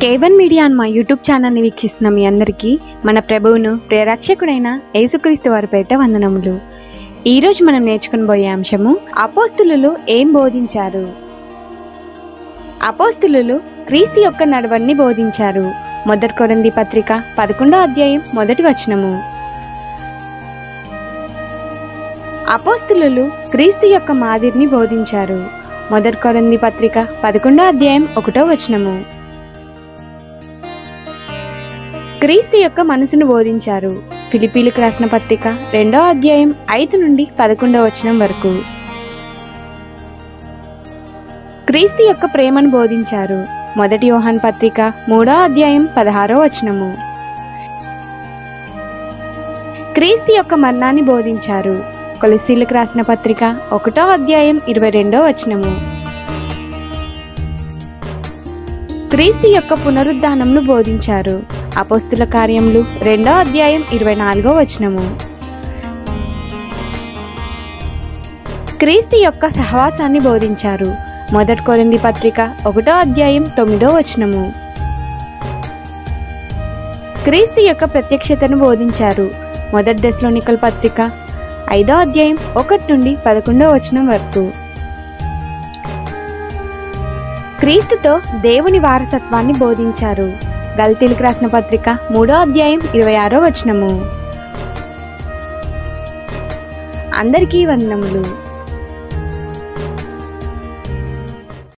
కేవన్ media అని మా YouTube ఛానల్ని వీక్షిస్తున్న మీ అందరికీ మన ప్రభువును ప్రేరక్షకుడైన యేసుక్రీస్తు వారి పేట వందనములు ఈరోజు మనం నేర్చుకుని పోయే అంశము అపోస్తులు ఏం బోధించారు అపోస్తులు క్రీస్తు యొక్క నడవడిని బోధించారు మొదటి కొరింది పత్రిక పదకొండో అధ్యాయం మొదటి వచనము అపోస్తులు క్రీస్తు యొక్క మాదిరిని బోధించారు మొదటి కొరింది పత్రిక పదకొండో అధ్యాయం ఒకటో వచనము క్రీస్తు యొక్క మనసును బోధించారు ఫిలిపీలకు రాసిన పత్రిక రెండో అధ్యాయం ఐదు నుండి పదకొండవ వచనం వరకు క్రీస్తు యొక్క ప్రేమను బోధించారు మొదటి యోహాన్ పత్రిక మూడో అధ్యాయం పదహారో వచనము క్రీస్తు యొక్క మరణాన్ని బోధించారు కొలసీలకు రాసిన పత్రిక ఒకటో అధ్యాయం ఇరవై రెండో వచనము క్రీస్తు యొక్క పునరుద్ధానంను బోధించారు అపోస్తుల కార్యములు రెండో అధ్యాయం ఇరవై నాలుగో వచనము క్రీస్తు యొక్క సహవాసాన్ని బోధించారు మొదటి కొరింది పత్రిక ఒకటో అధ్యాయం తొమ్మిదో వచనము క్రీస్తు యొక్క ప్రత్యక్షతను బోధించారు మొదటి దశలోనికల పత్రిక ఐదో అధ్యాయం ఒకటి నుండి పదకొండో వచనం వరకు క్రీస్తుతో దేవుని వారసత్వాన్ని బోధించారు గల్తీలకు రాసిన పత్రిక మూడో అధ్యాయం ఇరవై ఆరో వచనము అందరికీ వందనములు